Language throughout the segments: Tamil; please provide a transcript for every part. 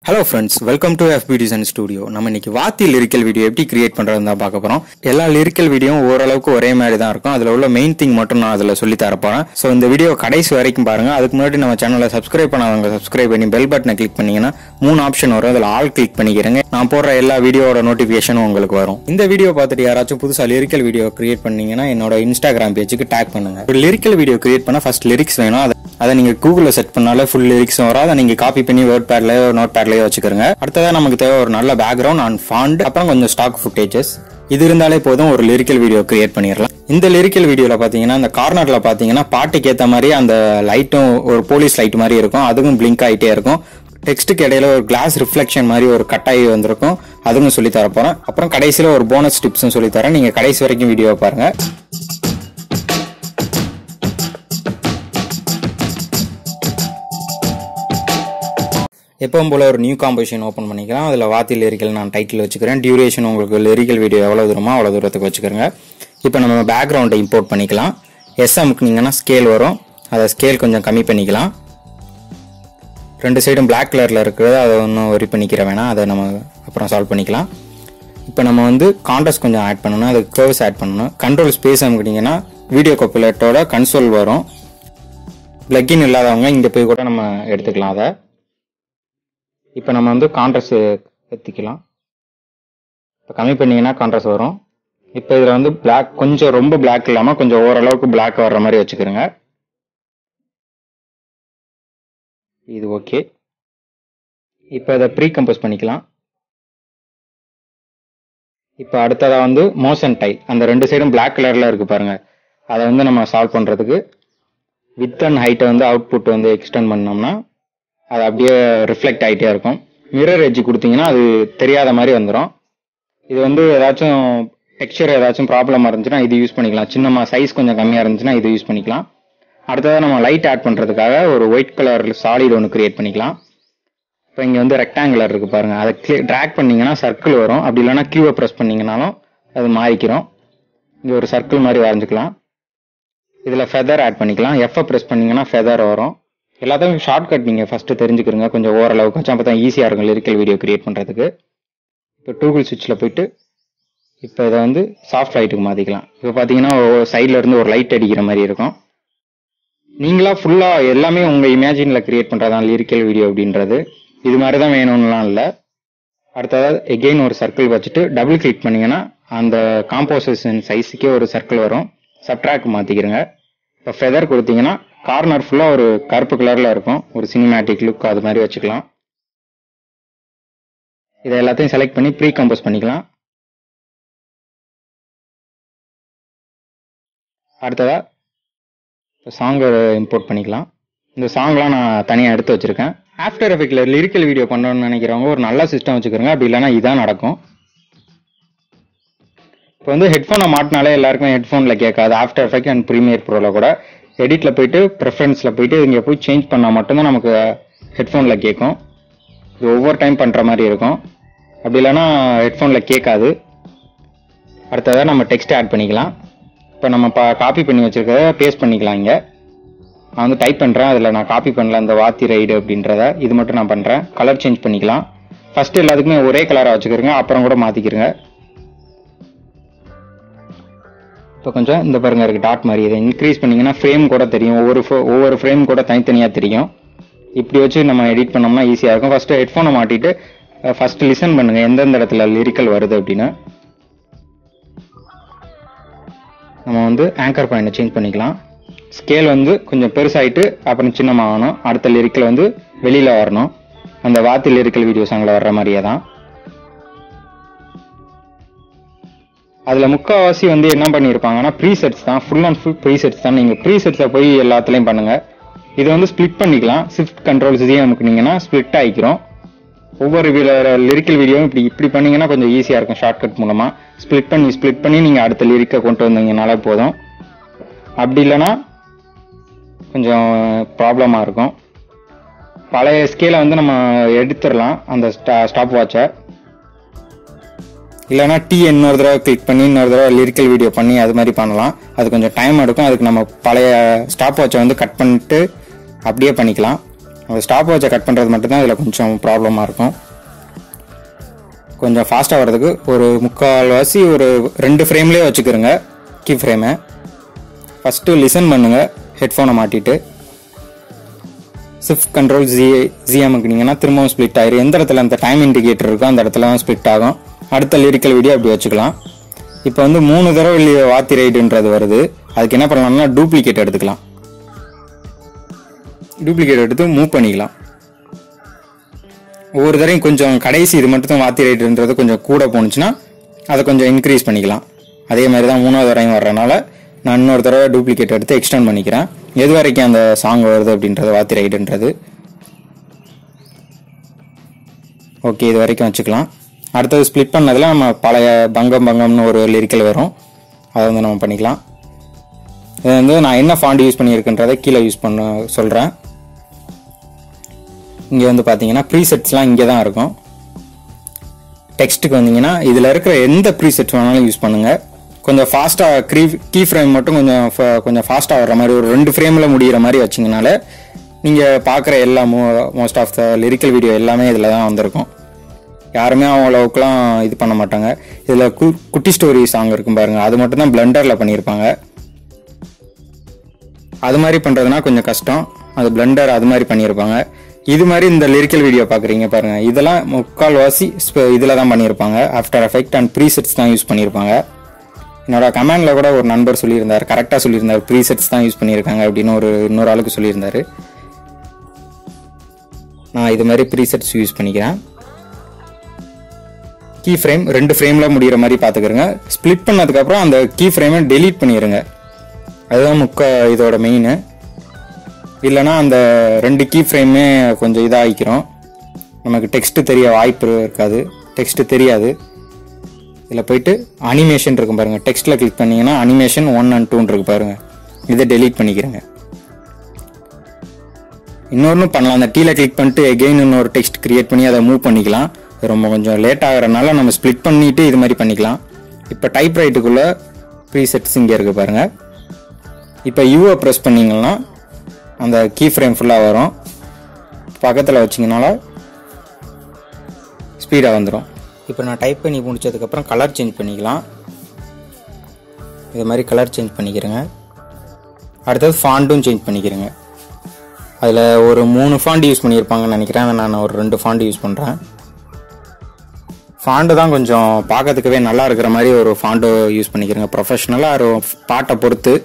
hello friends welcome to Effy design studio நம்ம இன்னைக்கு வாத்தி லிரிக்கல் வீடியோ எப்படி கிரியேட் பண்றதுன்னு தான் பார்க்க போறோம் எல்லா லிரிக்கல் வீடியோவும் ஓரளவுக்கு ஒரே மாதிரி தான் இருக்கும் அதுல உள்ள மெயின் திங் மட்டும் நான் அதுல சொல்லி தர போறேன் ஸோ இந்த வீடியோ கடைசி வரைக்கும் பாருங்க அதுக்கு முன்னாடி நம்ம சேனலை சப்ஸ்கிரைப் பண்ணாதவங்க சப்ஸ்கிரைப் பண்ணி பெல் பட்டனை கிளிக் பண்ணீங்கன்னா மூணு ஆப்ஷன் வரும் அதில் ஆல் கிளிக் பண்ணிக்கிறேங்க நான் போடுற எல்லா வீடியோவோட நோட்டிஃபிகேஷனும் உங்களுக்கு வரும் இந்த வீடியோ பார்த்துட்டு யாராச்சும் புதுசா லிரிக்கல் வீடியோ கிரியேட் பண்ணீங்கன்னா என்னோட இன்ஸ்டாகிராம் பேஜுக்கு டேக் பண்ணுங்க ஒரு லிரிக்கல் வீடியோ கிரியேட் பண்ண ஃபர்ஸ்ட் லிரிக்ஸ் வேணும் அதை அதை நீங்க கூகுளில் செட் பண்ணாலே ஃபுல் லிரிக்ஸும் வரும் அதை நீங்க காப்பி பண்ணி வேர்ட் பேட்லயோ நோட் பேட்லயோ வச்சுக்கிறங்க அடுத்ததா நமக்கு தேவை ஒரு நல்ல பேக்ரவுண்ட் அண்ட் ஃபாண்ட் அப்புறம் கொஞ்சம் ஸ்டாக் ஃபுட்டேஜஸ் இது இருந்தாலே போதும் ஒரு லிரிக்கல் வீடியோ கிரியேட் பண்ணிடலாம் இந்த லிரிக்கல் வீடியோல பாத்தீங்கன்னா இந்த கார்னர்ல பாத்தீங்கன்னா பாட்டுக்கு ஏத்த மாதிரி அந்த லைட்டும் ஒரு போலீஸ் லைட் மாதிரி இருக்கும் அதுவும் பிளிங்க் ஆயிட்டே இருக்கும் டெக்ஸ்ட்டுக்கு இடையில ஒரு கிளாஸ் ரிஃப்ளெக்ஷன் மாதிரி ஒரு கட்டாயி வந்திருக்கும் அதுவும் சொல்லி தர போறேன் அப்புறம் கடைசியில ஒரு போனஸ் டிப்ஸும் சொல்லி தரேன் நீங்க கடைசி வரைக்கும் வீடியோ பாருங்க எப்பவும் போல ஒரு நியூ காம்போசிஷன் ஓப்பன் பண்ணிக்கலாம் அதில் வாத்தி லிரிக்கல் நான் டைட்டில் வச்சுக்கிறேன் டியூரேஷன் உங்களுக்கு லிரிக்கல் வீடியோ எவ்வளோ தூரமோ அவ்வளோ தூரத்துக்கு வச்சுக்கிறேங்க இப்போ நம்ம பேக்ரவுண்டை இம்போர்ட் பண்ணிக்கலாம் எஸ் அமுக்குனீங்கன்னா ஸ்கேல் வரும் அதை ஸ்கேல் கொஞ்சம் கம்மி பண்ணிக்கலாம் ரெண்டு சைடும் பிளாக் கலரில் இருக்கிறது அதை ஒன்றும் ஒரி பண்ணிக்கிற வேணாம் அதை நம்ம அப்புறம் சால்வ் பண்ணிக்கலாம் இப்போ நம்ம வந்து கான்ட்ராஸ்ட் கொஞ்சம் ஆட் பண்ணணும் அதுக்கு கர்வ்ஸ் ஆட் பண்ணணும் கண்ட்ரோல் ஸ்பேஸ் அமுக்கிட்டிங்கன்னா வீடியோ காப்பிலேட்டோட கன்சோல் வரும் பிளக்கின் இல்லாதவங்க இங்கே போய் கூட நம்ம எடுத்துக்கலாம் அதை இப்போ நம்ம வந்து கான்ட்ராஸ்ட் ஏற்றிக்கலாம் இப்போ கம்மி பண்ணீங்கன்னா கான்ட்ராஸ்ட் வரும் இப்போ இதில் வந்து பிளாக் கொஞ்சம் ரொம்ப பிளாக் இல்லாமல் கொஞ்சம் ஓரளவுக்கு பிளாக் வர்ற மாதிரி வச்சுக்கிறோங்க இது ஓகே இப்போ இதை ப்ரீ கம்போஸ் பண்ணிக்கலாம் இப்போ அடுத்ததாக வந்து மோஷன் டைல் அந்த ரெண்டு சைடும் பிளாக் கலரில் இருக்கு பாருங்க அதை வந்து நம்ம சால்வ் பண்ணுறதுக்கு வித் அண்ட் ஹைட்டை வந்து அவுட்புட் வந்து எக்ஸ்டெண்ட் பண்ணோம்னா அது அப்படியே ரிஃப்ளெக்ட் ஆகிட்டே இருக்கும் மிரர் எட்ஜ் கொடுத்தீங்கன்னா அது தெரியாத மாதிரி வந்துடும் இது வந்து ஏதாச்சும் டெக்ஸ்சர் ஏதாச்சும் ப்ராப்ளமாக இருந்துச்சுன்னா இது யூஸ் பண்ணிக்கலாம் சின்னமாக சைஸ் கொஞ்சம் கம்மியாக இருந்துச்சுன்னா இது யூஸ் பண்ணிக்கலாம் அடுத்ததாக நம்ம லைட் ஆட் பண்ணுறதுக்காக ஒரு ஒயிட் கலர் சாலிட் ஒன்று கிரியேட் பண்ணிக்கலாம் இப்போ இங்கே வந்து ரெக்டாங்குலர் இருக்கு பாருங்க அதை ட்ராக் பண்ணீங்கன்னா சர்க்கிள் வரும் அப்படி இல்லைன்னா கியூவை ப்ரெஸ் பண்ணீங்கனாலும் அது மாறிக்கிறோம் இங்கே ஒரு சர்க்கிள் மாதிரி வரைஞ்சிக்கலாம் இதில் ஃபெதர் ஆட் பண்ணிக்கலாம் எஃப்ஐ ப்ரெஸ் பண்ணீங்கன்னா ஃபெதர் வரும் எல்லாத்துக்கும் ஷார்ட் கட் நீங்கள் ஃபஸ்ட்டு தெரிஞ்சுக்கிறங்க கொஞ்சம் ஓரளவுக்கு அப்போ தான் ஈஸியாக இருக்கும் லிரிக்கல் வீடியோ கிரியேட் பண்ணுறதுக்கு இப்போ டூகுள் சுவிட்சில் போயிட்டு இப்போ இதை வந்து சாஃப்ட் லைட்டுக்கு மாற்றிக்கலாம் இப்போ பார்த்தீங்கன்னா சைடில் இருந்து ஒரு லைட் அடிக்கிற மாதிரி இருக்கும் நீங்களா ஃபுல்லாக எல்லாமே உங்கள் இமேஜினில் கிரியேட் பண்ணுறதான் லிரிக்கல் வீடியோ அப்படின்றது இது மாதிரி தான் வேணும்லாம் இல்லை அடுத்ததாக எகெயின் ஒரு சர்க்கிள் வச்சுட்டு டபுள் கிளிக் பண்ணீங்கன்னா அந்த காம்போசிஷன் சைஸுக்கே ஒரு சர்க்கிள் வரும் சப்ட்ராக் மாற்றிக்கிறங்க இப்போ ஃபெதர் கொடுத்தீங்கன்னா கார்னர் ஃபுல்லாக ஒரு கருப்பு கலரில் இருக்கும் ஒரு சினிமேட்டிக் லுக் அது மாதிரி வச்சுக்கலாம் இதை எல்லாத்தையும் செலக்ட் பண்ணி ப்ரீ கம்போஸ் பண்ணிக்கலாம் அடுத்ததா சாங்கை இம்போர்ட் பண்ணிக்கலாம் இந்த சாங்லாம் நான் தனியாக எடுத்து வச்சிருக்கேன் ஆஃப்டர் எஃபெக்டில் லிரிக்கல் வீடியோ பண்ணணும்னு நினைக்கிறவங்க ஒரு நல்ல சிஸ்டம் வச்சுக்கிறோங்க அப்படி இல்லைன்னா இதான் நடக்கும் இப்போ வந்து ஹெட்ஃபோனை மாட்டினாலே எல்லாருக்கும் ஹெட்ஃபோனில் கேட்காது ஆஃப்டர் எஃபெக்ட் அண்ட் ப்ரீமியர் ப்ரோவில் கூட எடிட்டில் போயிட்டு ப்ரிஃபரன்ஸில் போயிட்டு இங்கே போய் சேஞ்ச் பண்ணால் மட்டும்தான் நமக்கு ஹெட்ஃபோனில் கேட்கும் இது ஒவ்வொரு டைம் பண்ணுற மாதிரி இருக்கும் அப்படி இல்லைன்னா ஹெட்ஃபோனில் கேட்காது அடுத்ததாக நம்ம டெக்ஸ்ட் ஆட் பண்ணிக்கலாம் இப்போ நம்ம பா காப்பி பண்ணி வச்சுருக்கத பேஸ்ட் பண்ணிக்கலாம் இங்கே நான் வந்து டைப் பண்ணுறேன் அதில் நான் காப்பி பண்ணல இந்த வாத்தி ரைடு அப்படின்றத இது மட்டும் நான் பண்ணுறேன் கலர் சேஞ்ச் பண்ணிக்கலாம் ஃபஸ்ட்டு எல்லாத்துக்குமே ஒரே கலராக வச்சுக்கிறோங்க அப்புறம் கூட மாற்றிக்கிறங்க இப்போ கொஞ்சம் இந்த பாருங்க இருக்கு டாட் மாதிரி இதை இன்க்ரீஸ் பண்ணீங்கன்னா ஃப்ரேம் கூட தெரியும் ஒவ்வொரு ஒவ்வொரு ஃப்ரேம் கூட தனித்தனியாக தெரியும் இப்படி வச்சு நம்ம எடிட் பண்ணோம்னா ஈஸியாக இருக்கும் ஃபஸ்ட்டு ஹெட்ஃபோனை மாட்டிட்டு ஃபஸ்ட்டு லிசன் பண்ணுங்க எந்தெந்த இடத்துல லிரிக்கல் வருது அப்படின்னு நம்ம வந்து ஆங்கர் பாயிண்டை சேஞ்ச் பண்ணிக்கலாம் ஸ்கேல் வந்து கொஞ்சம் பெருசாயிட்டு அப்புறம் சின்னமாகணும் அடுத்த லிரிக்கல் வந்து வெளியில் வரணும் அந்த வாத்தி லிரிக்கல் வீடியோ சாங்கில் வர்ற மாதிரியே தான் அதில் முக்கால்வாசி வந்து என்ன பண்ணியிருப்பாங்கன்னா ப்ரீ செட்ஸ் தான் full and full presets தான் நீங்கள் ப்ரீ செட்ஸை போய் எல்லாத்துலேயும் பண்ணுங்கள் இதை வந்து ஸ்ப்ளிட் பண்ணிக்கலாம் ஷிஃப்ட் கண்ட்ரோல்ஸ் இதையும் அமுக்குனீங்கன்னா ஸ்ப்ளிட் ஆகிக்கிறோம் ஒவ்வொரு லிரிக்கல் வீடியோவும் இப்படி இப்படி பண்ணீங்கன்னா கொஞ்சம் ஈஸியாக இருக்கும் ஷார்ட்கட் மூலமாக ஸ்ப்ளிட் பண்ணி ஸ்ப்ளிட் பண்ணி நீங்கள் அடுத்த லிரிக்கை கொண்டு வந்தீங்கனாலே போதும் அப்படி இல்லைன்னா கொஞ்சம் ப்ராப்ளமாக இருக்கும் பழைய ஸ்கேலை வந்து நம்ம எடுத்துடலாம் அந்த ஸ்டா ஸ்டாப் வாட்சை இல்லைனா டி இன்னொரு தடவை கிளிக் பண்ணி இன்னொரு தடவை லிரிக்கல் வீடியோ பண்ணி அது மாதிரி பண்ணலாம் அது கொஞ்சம் டைம் எடுக்கும் அதுக்கு நம்ம பழைய ஸ்டாப் வாட்சை வந்து கட் பண்ணிட்டு அப்படியே பண்ணிக்கலாம் அந்த ஸ்டாப் வாட்சை கட் பண்ணுறது மட்டும்தான் இதில் கொஞ்சம் ப்ராப்ளமாக இருக்கும் கொஞ்சம் ஃபாஸ்ட்டாக வர்றதுக்கு ஒரு முக்கால்வாசி ஒரு ரெண்டு ஃப்ரேம்லேயே வச்சுக்கிறோங்க கீ ஃப்ரேமை ஃபஸ்ட்டு லிசன் பண்ணுங்கள் ஹெட்ஃபோனை மாட்டிட்டு ஷிஃப்ட் கண்ட்ரோல் ஜி ஜிஎம் பண்ணிங்கன்னா திரும்பவும் ஸ்ப்ளிட் ஆயிரும் எந்த இடத்துல அந்த டைம் இண்டிகேட்டர் இருக்கோ அந்த இடத்துல தான் ஸ்ப்ளிட் ஆகும் அடுத்த லிரிக்கல் வீடியோ அப்படி வச்சுக்கலாம் இப்போ வந்து மூணு தடவை லி- வாத்தி ரைடுன்றது வருது அதுக்கு என்ன பண்ணலாம்னா டூப்ளிகேட் எடுத்துக்கலாம் டூப்ளிகேட் எடுத்து மூவ் பண்ணிக்கலாம் ஒவ்வொரு தடவையும் கொஞ்சம் கடைசி இது மட்டும் தான் வாத்தி ரைடுன்றது கொஞ்சம் கூட போணுச்சுன்னா அதை கொஞ்சம் இன்க்ரீஸ் பண்ணிக்கலாம் அதே மாதிரி தான் மூணாவது தடவையும் வர்றதுனால நான் இன்னொரு தடவை டூப்ளிகேட் எடுத்து எக்ஸ்டெண்ட் பண்ணிக்கிறேன் எது வரைக்கும் அந்த சாங் வருது அப்படின்றது வாத்தி ரைடுன்றது ஓகே இது வரைக்கும் வச்சுக்கலாம் அடுத்தது ஸ்ப்ளிட் பண்ணதில் நம்ம பழைய பங்கம் பங்கம்னு ஒரு லிரிக்கல் வரும் அதை வந்து நம்ம பண்ணிக்கலாம் இது வந்து நான் என்ன ஃபாண்ட் யூஸ் பண்ணியிருக்கேன்றதை கீழே யூஸ் பண்ண சொல்கிறேன் இங்கே வந்து பார்த்தீங்கன்னா ப்ரீசெட்ஸ்லாம் இங்கே தான் இருக்கும் டெக்ஸ்ட்டுக்கு வந்தீங்கன்னா இதில் இருக்கிற எந்த ப்ரீசெட் வேணாலும் யூஸ் பண்ணுங்கள் கொஞ்சம் ஃபாஸ்ட்டாக க்ரீ கீ ஃப்ரேம் மட்டும் கொஞ்சம் fa- கொஞ்சம் ஃபாஸ்ட்டாக வர்ற மாதிரி ஒரு ரெண்டு ஃப்ரேமில் முடிகிற மாதிரி வச்சிங்கனால நீங்கள் பார்க்குற எல்லா mo most of the lyrical video எல்லாமே இதில் தான் வந்திருக்கும் யாருமே அவ்வளோவுக்குலாம் இது பண்ண மாட்டாங்க இதில் கு குட்டி ஸ்டோரி சாங் இருக்கும் பாருங்க அது மட்டும் தான் பிளண்டரில் பண்ணியிருப்பாங்க அது மாதிரி பண்ணுறதுனா கொஞ்சம் கஷ்டம் அது பிளண்டர் அது மாதிரி பண்ணியிருப்பாங்க இது மாதிரி இந்த லிரிக்கல் வீடியோ பார்க்குறீங்க பாருங்க இதெல்லாம் முக்கால்வாசி இதில் தான் பண்ணியிருப்பாங்க ஆஃப்டர் எஃபெக்ட் அண்ட் ப்ரீசெட்ஸ் தான் யூஸ் பண்ணியிருப்பாங்க என்னோட கமெண்டில் கூட ஒரு நண்பர் சொல்லியிருந்தார் கரெக்டாக சொல்லியிருந்தார் ப்ரீசெட்ஸ் தான் யூஸ் பண்ணியிருக்காங்க அப்படின்னு ஒரு இன்னொரு ஆளுக்கு சொல்லியிருந்தாரு நான் இது மாதிரி ப்ரீசெட்ஸ் யூஸ் பண்ணிக்கிறேன் கீ ஃப்ரேம் ரெண்டு ஃப்ரேமில் முடிகிற மாதிரி பார்த்துக்கிறங்க ஸ்ப்ளிட் பண்ணதுக்கப்புறம் அந்த கீ ஃப்ரேமை டெலீட் பண்ணிடுங்க அதுதான் முக்க இதோட மெயின் இல்லைன்னா அந்த ரெண்டு கீ ஃப்ரேமே கொஞ்சம் இதாகிக்கிறோம் நமக்கு டெக்ஸ்ட் தெரிய வாய்ப்பு இருக்காது டெக்ஸ்ட் தெரியாது இதில் போயிட்டு அனிமேஷன் இருக்கும் பாருங்க டெக்ஸ்ட்டில் கிளிக் பண்ணீங்கன்னா அனிமேஷன் ஒன் அண்ட் டூன்னு இருக்கு பாருங்க இதை டெலீட் பண்ணிக்கிறேங்க இன்னொன்று பண்ணலாம் அந்த டீல கிளிக் பண்ணிட்டு எகெயின் இன்னொரு டெக்ஸ்ட் கிரியேட் பண்ணி அதை மூவ் பண்ணிக்கலாம் இது ரொம்ப கொஞ்சம் லேட் ஆகிறனால நம்ம ஸ்ப்ளிட் பண்ணிட்டு இது மாதிரி பண்ணிக்கலாம் இப்போ டைப் ரைட்டுக்குள்ள ப்ரீசெட்ஸ் இங்கே இருக்கு பாருங்க இப்போ யூவை ப்ரெஸ் பண்ணீங்கன்னா அந்த கீ ஃப்ரேம் ஃபுல்லாக வரும் பக்கத்தில் வச்சிங்கனால ஸ்பீடாக வந்துடும் இப்போ நான் டைப் பண்ணி முடிச்சதுக்கப்புறம் கலர் சேஞ்ச் பண்ணிக்கலாம் இது மாதிரி கலர் சேஞ்ச் பண்ணிக்கிறேங்க அடுத்தது ஃபாண்டும் சேஞ்ச் பண்ணிக்கிறேங்க அதில் ஒரு மூணு ஃபாண்ட் யூஸ் பண்ணியிருப்பாங்கன்னு நினைக்கிறேன் ஆனா நான் ஒரு ரெண்டு ஃபாண்ட் யூஸ் பண்ணுறேன் ஃபாண்டு தான் கொஞ்சம் பார்க்கறதுக்கவே நல்லா இருக்கிற மாதிரி ஒரு ஃபாண்டு யூஸ் பண்ணிக்கிறேங்க ப்ரொஃபஷ்னலாக ஒரு பாட்டை பொறுத்து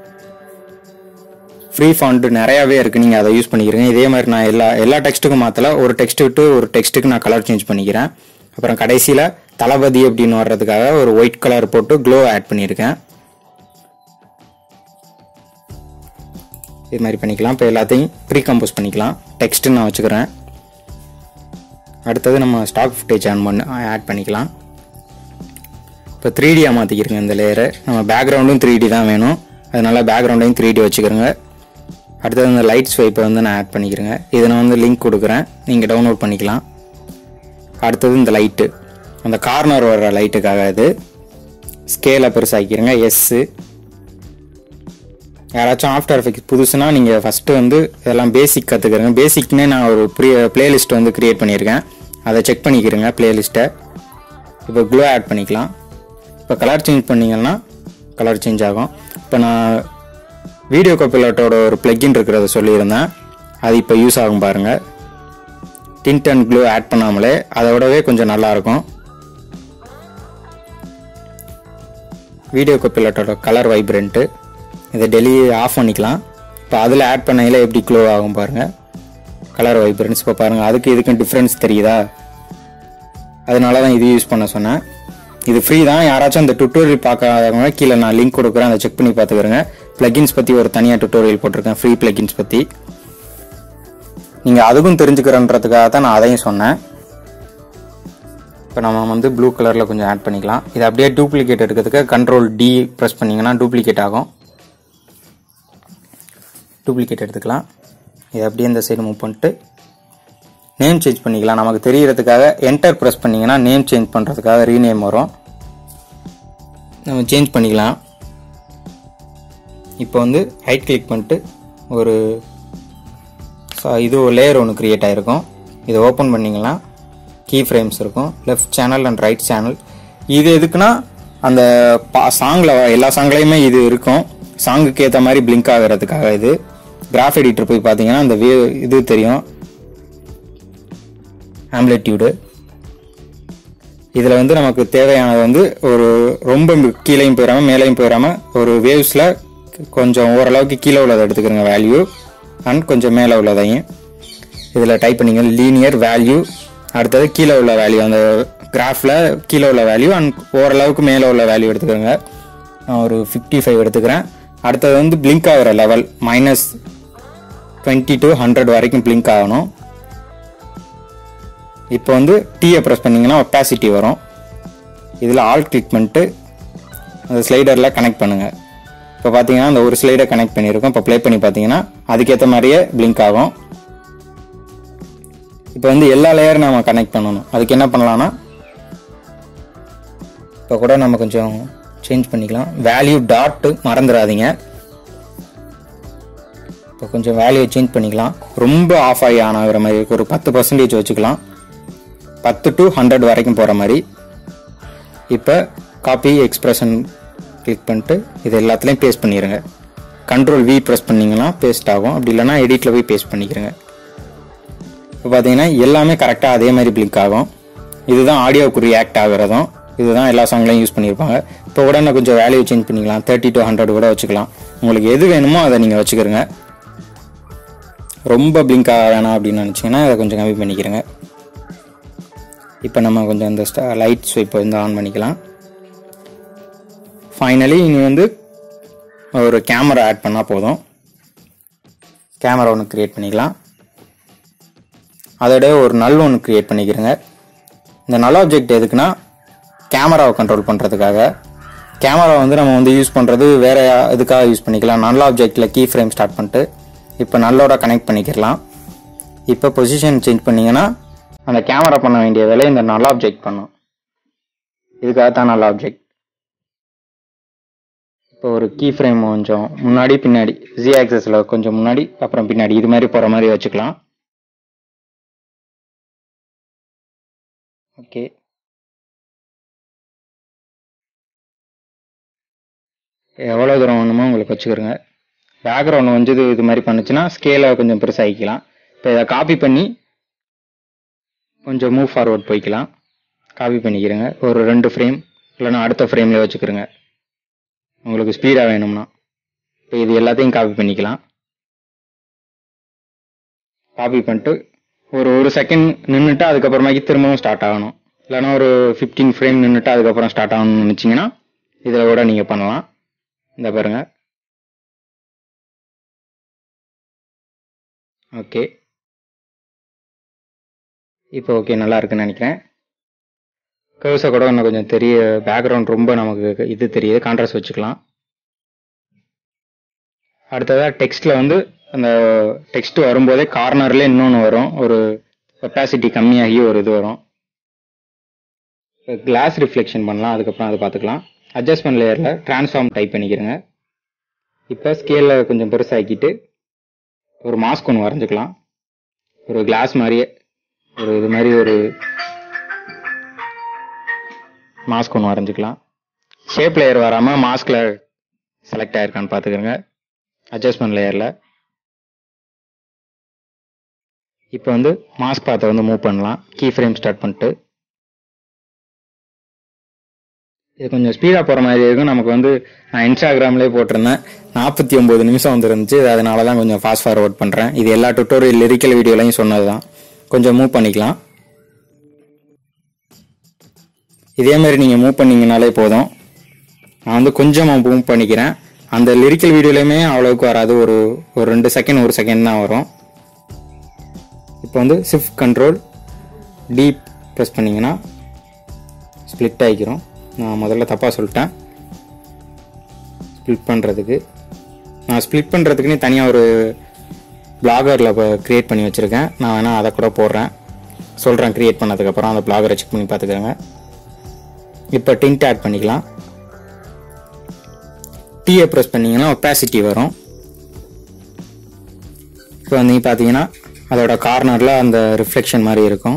ஃப்ரீ ஃபாண்ட் நிறையாவே இருக்குது நீங்கள் அதை யூஸ் பண்ணிக்கிறீங்க இதே மாதிரி நான் எல்லா எல்லா டெக்ஸ்ட்டுக்கும் மாற்றல ஒரு டெக்ஸ்ட் விட்டு ஒரு டெக்ஸ்ட்டுக்கு நான் கலர் சேஞ்ச் பண்ணிக்கிறேன் அப்புறம் கடைசியில் தளபதி அப்படின்னு வர்றதுக்காக ஒரு ஒயிட் கலர் போட்டு க்ளோ ஆட் பண்ணியிருக்கேன் இது மாதிரி பண்ணிக்கலாம் இப்போ எல்லாத்தையும் ப்ரீ கம்போஸ் பண்ணிக்கலாம் டெக்ஸ்ட்டு நான் வச்சுக்கிறேன் அடுத்தது நம்ம ஸ்டாக் ஃபுட்டேஜ் ஆன் பண்ண ஆட் பண்ணிக்கலாம் இப்போ த்ரீ டியாக மாற்றிக்கிறேங்க இந்த லேயரை நம்ம பேக்ரவுண்டும் த்ரீ டி தான் வேணும் அதனால பேக்ரவுண்டையும் த்ரீ டி வச்சுக்கிறேங்க அடுத்தது இந்த லைட் ஸ்வைப்பை வந்து நான் ஆட் பண்ணிக்கிறேங்க இதை நான் வந்து லிங்க் கொடுக்குறேன் நீங்கள் டவுன்லோட் பண்ணிக்கலாம் அடுத்தது இந்த லைட்டு அந்த கார்னர் வர்ற லைட்டுக்காக இது ஸ்கேலை பெருசாக்கிக்கிறேங்க எஸ்ஸு யாராச்சும் ஆஃப்டர் எஃபெக்ட் புதுசுனா நீங்கள் ஃபஸ்ட்டு வந்து இதெல்லாம் பேசிக் கற்றுக்கிறங்க பேசிக்னே நான் ஒரு ப்ரீ பிளேலிஸ்ட் வந்து க்ரியேட் பண்ணியிருக்கேன் அதை செக் பண்ணிக்கிறேங்க பிளேலிஸ்ட்டை இப்போ க்ளோ ஆட் பண்ணிக்கலாம் இப்போ கலர் சேஞ்ச் பண்ணிங்கன்னா கலர் சேஞ்ச் ஆகும் இப்போ நான் வீடியோ கப்பிலட்டோட ஒரு பிளக்கின் இருக்கிறத சொல்லியிருந்தேன் அது இப்போ யூஸ் ஆகும் பாருங்கள் டிண்ட் அண்ட் க்ளோ ஆட் பண்ணாமலே அதோடவே கொஞ்சம் நல்லாயிருக்கும் வீடியோ கப்பிலட்டோட கலர் வைப்ரண்ட்டு இதை டெலி ஆஃப் பண்ணிக்கலாம் இப்போ அதில் ஆட் பண்ணையில் எப்படி க்ளோ ஆகும் பாருங்கள் கலர் வைப்ரன்ஸ் இப்போ பாருங்கள் அதுக்கு இதுக்கும் டிஃப்ரென்ஸ் தெரியுதா அதனால தான் இது யூஸ் பண்ண சொன்னேன் இது ஃப்ரீ தான் யாராச்சும் அந்த டுட்டோரியல் பார்க்காதவங்க கீழே நான் லிங்க் கொடுக்குறேன் அதை செக் பண்ணி பார்த்துக்கிறேங்க ப்ளகின்ஸ் பற்றி ஒரு தனியாக டுட்டோரியல் போட்டிருக்கேன் ஃப்ரீ ப்ளகின்ஸ் பற்றி நீங்கள் அதுக்கும் தெரிஞ்சுக்கிறன்றதுக்காக தான் நான் அதையும் சொன்னேன் இப்போ நம்ம வந்து ப்ளூ கலரில் கொஞ்சம் ஆட் பண்ணிக்கலாம் இது அப்படியே டூப்ளிகேட் எடுக்கிறதுக்கு கண்ட்ரோல் டி ப்ரெஸ் பண்ணிங்கன்னா டூப்ளிகேட் ஆகும் டூப்ளிகேட் எடுத்துக்கலாம் இதை அப்படியே இந்த சைடு மூவ் பண்ணிட்டு நேம் சேஞ்ச் பண்ணிக்கலாம் நமக்கு தெரியறதுக்காக என்டர் ப்ரெஸ் பண்ணிங்கன்னா நேம் சேஞ்ச் பண்ணுறதுக்காக ரீநேம் வரும் நம்ம சேஞ்ச் பண்ணிக்கலாம் இப்போ வந்து ரைட் கிளிக் பண்ணிட்டு ஒரு இது ஒரு லேயர் ஒன்று கிரியேட் ஆகிருக்கும் இதை ஓப்பன் பண்ணிங்கன்னா கீ ஃப்ரேம்ஸ் இருக்கும் left channel and right channel இது எதுக்குன்னா அந்த சாங்கில் எல்லா சாங்லேயுமே இது இருக்கும் சாங்குக்கு ஏற்ற மாதிரி பிளிங்க் ஆகிறதுக்காக இது கிராஃப் எடிட்டர் போய் பார்த்தீங்கன்னா அந்த வே இது தெரியும் ஆம்ப்ளிடியூடு இதில் வந்து நமக்கு தேவையானது வந்து ஒரு ரொம்ப கீழேயும் போயிடாமல் மேலேயும் போயிடாமல் ஒரு வேவ்ஸில் கொஞ்சம் ஓரளவுக்கு கீழே உள்ளதை எடுத்துக்கிறோங்க வேல்யூ அண்ட் கொஞ்சம் மேலே உள்ளதையும் இதில் டைப் பண்ணிங்க லீனியர் வேல்யூ அடுத்தது கீழே உள்ள வேல்யூ அந்த கிராஃபில் கீழே உள்ள வேல்யூ அண்ட் ஓரளவுக்கு மேலே உள்ள வேல்யூ எடுத்துக்கிறோங்க நான் ஒரு ஃபிஃப்டி ஃபைவ் எடுத்துக்கிறேன் அடுத்தது வந்து பிளிங்க் ஆகிற level minus twenty to hundred வரைக்கும் பிளிங்க் ஆகணும் இப்போ வந்து டீயை ப்ரெஸ் பண்ணிங்கன்னா ஒப்பாசிட்டி வரும் இதில் ஆல் கிளிக் பண்ணிட்டு அந்த ஸ்லைடரில் கனெக்ட் பண்ணுங்கள் இப்போ பார்த்தீங்கன்னா அந்த ஒரு ஸ்லைடை கனெக்ட் பண்ணியிருக்கோம் இப்போ ப்ளே பண்ணி பார்த்தீங்கன்னா அதுக்கேற்ற மாதிரியே பிளிங்க் ஆகும் இப்போ வந்து எல்லா லேயரும் நம்ம கனெக்ட் பண்ணணும் அதுக்கு என்ன பண்ணலாம்னா இப்போ கூட நம்ம கொஞ்சம் சேஞ்ச் பண்ணிக்கலாம் வேல்யூ டாட் மறந்துடாதீங்க இப்போ கொஞ்சம் வேல்யூ சேஞ்ச் பண்ணிக்கலாம் ரொம்ப ஆஃப் ஆகி ஆன் ஆகிற மாதிரி ஒரு பத்து பர்சன்டேஜ் வச்சுக்கலாம் பத்து டு ஹண்ட்ரட் வரைக்கும் போகிற மாதிரி இப்போ காப்பி எக்ஸ்பிரஷன் கிளிக் பண்ணிட்டு இது எல்லாத்துலேயும் பேஸ்ட் பண்ணிடுங்க கண்ட்ரோல் வி ப்ரெஸ் பண்ணிங்கன்னா பேஸ்ட் ஆகும் அப்படி இல்லைனா எடிட்டில் போய் பேஸ்ட் பண்ணிக்கிறேங்க இப்போ பார்த்தீங்கன்னா எல்லாமே கரெக்டாக அதே மாதிரி பிளிக் ஆகும் இதுதான் ஆடியோவுக்கு ரியாக்ட் ஆகிறதும் இதுதான் எல்லா சாங்லையும் யூஸ் பண்ணியிருப்பாங்க இப்போ கூட நான் கொஞ்சம் வேல்யூ சேஞ்ச் பண்ணிக்கலாம் தேர்ட்டி டு ஹண்ட்ரட் கூட வச்சுக்கலாம் உங்களுக்கு எது வேணுமோ அதை நீங்கள் வச்சுக்கிறங்க ரொம்ப பிளிங்க் ஆக வேணாம் அப்படின்னு நினச்சிங்கன்னா அதை கொஞ்சம் கம்மி பண்ணிக்கிறேங்க இப்போ நம்ம கொஞ்சம் இந்த லைட் ஸ்வைப்பை வந்து ஆன் பண்ணிக்கலாம் ஃபைனலி இனி வந்து ஒரு கேமரா ஆட் பண்ணால் போதும் கேமரா ஒன்று க்ரியேட் பண்ணிக்கலாம் அதோட ஒரு நல் ஒன்று க்ரியேட் பண்ணிக்கிறேங்க இந்த நல் ஆப்ஜெக்ட் எதுக்குன்னா கேமராவை கண்ட்ரோல் பண்ணுறதுக்காக கேமரா வந்து நம்ம வந்து யூஸ் பண்ணுறது வேற இதுக்காக யூஸ் பண்ணிக்கலாம் நல் ஆப்ஜெக்டில் கீ ஃப்ரேம் ஸ்டார்ட் பண்ணிட்டு இப்போ நல்லோட கனெக்ட் பண்ணிக்கிறலாம் இப்போ பொசிஷன் சேஞ்ச் பண்ணிங்கன்னா அந்த கேமரா பண்ண வேண்டிய வேலை இந்த நல் ஆப்ஜெக்ட் பண்ணும் இதுக்காக தான் நல் ஆப்ஜெக்ட் இப்போ ஒரு கீ ஃப்ரேம் கொஞ்சம் முன்னாடி பின்னாடி ஜி ஆக்சஸில் கொஞ்சம் முன்னாடி அப்புறம் பின்னாடி இது மாதிரி போகிற மாதிரி வச்சுக்கலாம் ஓகே எவ்வளோ தூரம் வேணுமோ உங்களுக்கு வச்சுக்கிறோங்க பேக்ரவுண்ட் வந்து இது இது மாதிரி பண்ணுச்சுன்னா ஸ்கேலை கொஞ்சம் பெருசாகிக்கலாம் இப்போ இதை காப்பி பண்ணி கொஞ்சம் மூவ் ஃபார்வர்ட் போய்க்கலாம் காப்பி பண்ணிக்கிறேங்க ஒரு ரெண்டு ஃப்ரேம் இல்லைன்னா அடுத்த ஃப்ரேமில் வச்சுக்கிறோங்க உங்களுக்கு ஸ்பீடாக வேணும்னா இப்போ இது எல்லாத்தையும் காப்பி பண்ணிக்கலாம் காப்பி பண்ணிட்டு ஒரு ஒரு செகண்ட் நின்றுட்டு அதுக்கப்புறமாக்கி திரும்பவும் ஸ்டார்ட் ஆகணும் இல்லைன்னா ஒரு ஃபிஃப்டீன் ஃப்ரேம் நின்றுட்டு அதுக்கப்புறம் ஸ்டார்ட் ஆகணும்னு நினச்சிங்கன்னா இதில் கூட நீங்கள் பண்ணலாம் இந்த பாருங்க ஓகே இப்போ ஓகே நல்லா இருக்குன்னு நினைக்கிறேன் கர்வ்ஸை கூட இன்னும் கொஞ்சம் தெரிய பேக்ரவுண்ட் ரொம்ப நமக்கு இது தெரியுது கான்ட்ராஸ்ட் வச்சுக்கலாம் அடுத்ததாக டெக்ஸ்ட்டில் வந்து அந்த டெக்ஸ்ட் வரும்போதே கார்னர்ல இன்னொன்று வரும் ஒரு கெப்பாசிட்டி கம்மியாகி ஒரு இது வரும் கிளாஸ் ரிஃப்ளெக்ஷன் பண்ணலாம் அதுக்கப்புறம் அதை பார்த்துக்கலாம் அட்ஜஸ்ட்மெண்ட் லேயரில் ட்ரான்ஸ்ஃபார்ம் டைப் பண்ணிக்கிறேங்க இப்போ ஸ்கேலில் கொஞ்சம் பெருசாக்கிட்டு ஒரு மாஸ்க் ஒன்று வரைஞ்சிக்கலாம் ஒரு கிளாஸ் மாதிரியே ஒரு இது மாதிரி ஒரு மாஸ்க் ஒன்று வரைஞ்சிக்கலாம் ஷேப் லேயர் வராமல் மாஸ்கில் செலக்ட் ஆயிருக்கான்னு பார்த்துக்கிறேங்க அட்ஜஸ்ட்மெண்ட் லேயரில் இப்போ வந்து மாஸ்க் பாத்தை வந்து மூவ் பண்ணலாம் கீ ஃப்ரேம் ஸ்டார்ட் பண்ணிட்டு இது கொஞ்சம் ஸ்பீடாக போகிற மாதிரி இருக்கும் நமக்கு வந்து நான் இன்ஸ்டாகிராம்லேயே போட்டிருந்தேன் நாற்பத்தி ஒம்பது நிமிஷம் வந்துருந்துச்சு அதனால தான் கொஞ்சம் ஃபாஸ்ட் ஃபார்வர்ட் பண்ணுறேன் இது எல்லா டுட்டோரியல் லிரிக்கல் வீடியோலையும் சொன்னது தான் கொஞ்சம் மூவ் பண்ணிக்கலாம் இதே மாதிரி நீங்கள் மூவ் பண்ணீங்கனாலே போதும் நான் வந்து கொஞ்சம் மூவ் பண்ணிக்கிறேன் அந்த லிரிக்கல் வீடியோலையுமே அவ்வளோவுக்கு வராது ஒரு ஒரு ரெண்டு செகண்ட் ஒரு செகண்ட் தான் வரும் இப்போ வந்து ஷிஃப்ட் கண்ட்ரோல் டீப் ப்ரெஸ் பண்ணிங்கன்னா ஸ்ப்ளிட் ஆகிக்கிறோம் நான் முதல்ல தப்பாக சொல்லிட்டேன் ஸ்ப்ளிட் பண்ணுறதுக்கு நான் ஸ்ப்ளிட் பண்ணுறதுக்குன்னு தனியாக ஒரு பிளாகரில் இப்போ க்ரியேட் பண்ணி வச்சுருக்கேன் நான் வேணால் அதை கூட போடுறேன் சொல்கிறேன் க்ரியேட் பண்ணதுக்கப்புறம் அந்த பிளாகரை செக் பண்ணி பார்த்துக்கோங்க இப்போ டிண்ட் ஆட் பண்ணிக்கலாம் டீயை ப்ரெஸ் பண்ணிங்கன்னா ஒப்பாசிட்டி வரும் இப்போ வந்து பார்த்தீங்கன்னா அதோட கார்னரில் அந்த ரிஃப்ளெக்ஷன் மாதிரி இருக்கும்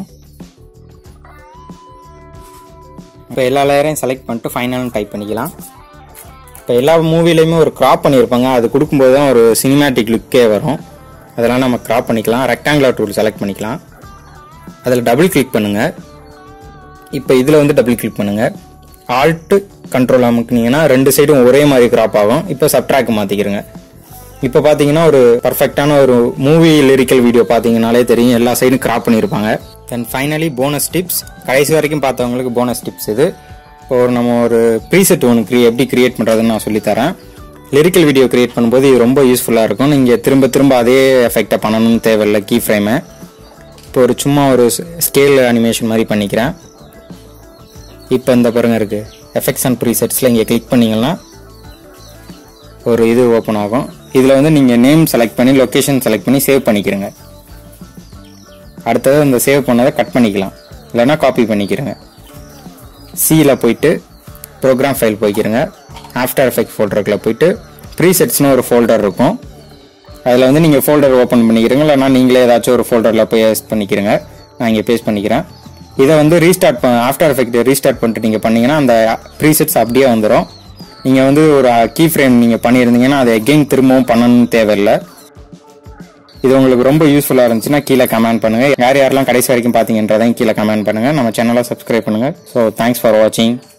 இப்போ எல்லா லேயரையும் செலக்ட் பண்ணிட்டு ஃபைனல்னு டைப் பண்ணிக்கலாம் இப்போ எல்லா மூவிலையுமே ஒரு கிராப் பண்ணியிருப்பாங்க அது கொடுக்கும்போது தான் ஒரு சினிமேட்டிக் லுக்கே வரும் அதெல்லாம் நம்ம கிராப் பண்ணிக்கலாம் ரெக்டாங்குலர் டூல் செலக்ட் பண்ணிக்கலாம் அதில் டபுள் கிளிக் பண்ணுங்கள் இப்போ இதில் வந்து டபுள் கிளிக் பண்ணுங்கள் ஆல்ட் கண்ட்ரோல் அமுக்குனீங்கன்னா ரெண்டு சைடும் ஒரே மாதிரி கிராப் ஆகும் இப்போ சப்ட்ராக் மாற்றிக்கிறங்க இப்போ பார்த்தீங்கன்னா ஒரு பர்ஃபெக்டான ஒரு மூவி லிரிக்கல் வீடியோ பார்த்தீங்கனாலே தெரியும் எல்லா சைடும் கிராப் பண்ணியிருப்பாங்க தென் ஃபைனலி போனஸ் டிப்ஸ் கடைசி வரைக்கும் பார்த்தவங்களுக்கு போனஸ் டிப்ஸ் இது இப்போ ஒரு நம்ம ஒரு ப்ரீசெட் ஒன்று க்ரி எப்படி கிரியேட் பண்ணுறதுன்னு நான் சொல்லித்தரேன் லிரிக்கல் வீடியோ கிரியேட் பண்ணும்போது இது ரொம்ப யூஸ்ஃபுல்லாக இருக்கும் நீங்கள் திரும்ப திரும்ப அதே எஃபெக்டை பண்ணணும்னு தேவையில்லை கீ ஃப்ரேமை இப்போ ஒரு சும்மா ஒரு ஸ்கேல் அனிமேஷன் மாதிரி பண்ணிக்கிறேன் இப்போ இந்த பாருங்க இருக்கு எஃபெக்ட்ஸ் அண்ட் ப்ரீசெட்ஸில் இங்கே கிளிக் பண்ணீங்கன்னா ஒரு இது ஓப்பன் ஆகும் இதில் வந்து நீங்கள் நேம் செலக்ட் பண்ணி லொக்கேஷன் செலக்ட் பண்ணி சேவ் பண்ணிக்கிறங்க அடுத்தது அந்த சேவ் பண்ணதை கட் பண்ணிக்கலாம் இல்லைன்னா காப்பி பண்ணிக்கிறங்க சியில் போயிட்டு ப்ரோக்ராம் ஃபைல் போய்க்கிறங்க ஆஃப்டர் எஃபெக்ட் ஃபோல்டருக்குள்ள போயிட்டு ப்ரீசெட்ஸ்னு ஒரு ஃபோல்டர் இருக்கும் அதில் வந்து நீங்கள் ஃபோல்டர் ஓப்பன் பண்ணிக்கிறீங்க இல்லைனா நீங்களே ஏதாச்சும் ஒரு ஃபோல்டரில் போய் பேஸ்ட் பண்ணிக்கிறங்க நான் இங்கே பேஸ்ட் பண்ணிக்கிறேன் இதை வந்து ரீஸ்டார்ட் பண்ண ஆஃப்டர் எஃபெக்ட் ரீஸ்டார்ட் பண்ணிட்டு நீங்கள் பண்ணீங்கன்னா அந்த ப்ரீசெட்ஸ் அப்படியே வந்துடும் நீங்கள் வந்து ஒரு கீ ஃப்ரேம் நீங்கள் பண்ணியிருந்தீங்கன்னா அதை எகெயின் திரும்பவும் பண்ணணும்னு தேவையில்லை இது உங்களுக்கு ரொம்ப யூஸ்ஃபுல்லாக இருந்துச்சுன்னா கீழே கமெண்ட் பண்ணுங்கள் யார் யாரெல்லாம் கடைசி வரைக்கும் பார்த்தீங்கன்றதையும் கீழே கமெண்ட் பண்ணுங்கள் நம்ம சேனலை சப்ஸ்கிரைப் பண்ணுங்கள் ஸோ தேங்க்ஸ் ஃபார் வாட்சிங்